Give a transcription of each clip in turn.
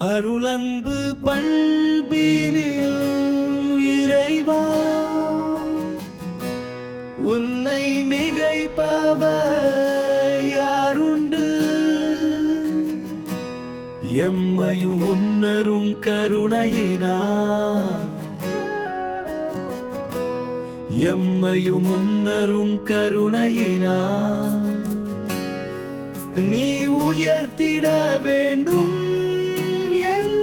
அருளன்பு பண்பினில் இறைவா உன்னை மிகைப்பவர் யாருண்டு எம்மையும் உன்னரும் கருணையினா எம்மையும் உன்னரும் கருணையினா நீ உயர்த்திட வேண்டும் என்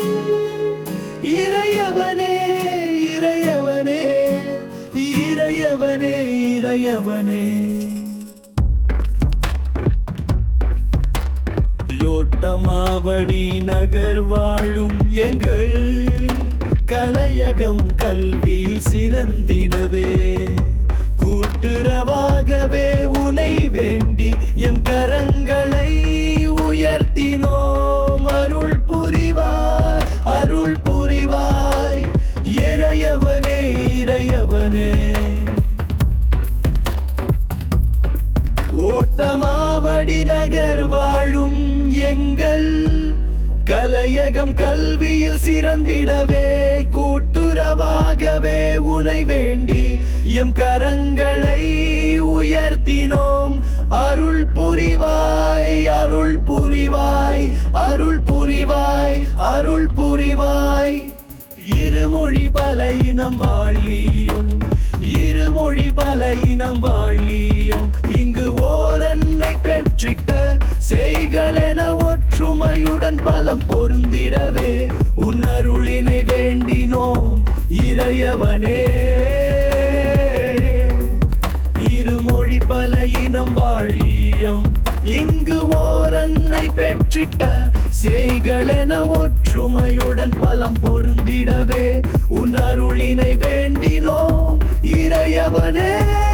இறையவனே இறையவனே இறையவனே இறையவனே யோட்டமாவடி நகர் வாழும் எங்கள் கலையகம் கல்வி சிறந்திடவே கூட்டுறவாகவே உனை வேண்டி எம் கரங்களை உயர்த்தினோம் அருள் புரிவாய் அருள் புரிவாய் இறையவனே இறையவனே ஓட்டமாவடி நகர் வாழும் எங்கள் கலையகம் கல்வியில் சிறந்திடவே கூட்டுறவாகவே உனை வேண்டி எம் கரங்களை உயர்த்தினோம் அருள் புரிவாய் அருள் புரிவாய் அருள் புரிவாய் அருள் புரிவாய் இருமொழி பல இனம் வாழியும் இருமொழி பல இனம் வாழியும் இங்கு ஓரன்னை பெற்றிட்ட செய்களென ஒற்றுமையுடன் பலம் பொருந்திடவே உன் அருளினை வேண்டினோம் இறையவனே இருமொழி பல இனம் வாழியும் இங்கு ஓரன்னை பெற்றிட்ட செய்களென ஒற்றுமையுடன் பலம் பொருந்திடவே உன் அருளினை வேண்டினோம் இறையவனே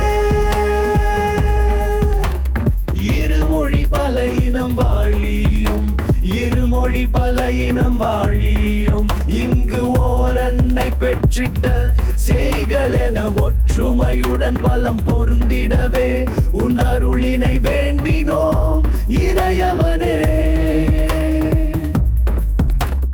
இருமொழி பல இனம் வாழியும் இருமொழி பல இனம் வாழியும் இங்கு ஓரன்னை பெற்றிட்ட செய்களென ஒற்றுமையுடன் பலம் பொருந்திடவே உன் அருளினை வேண்டினோம் இறையவ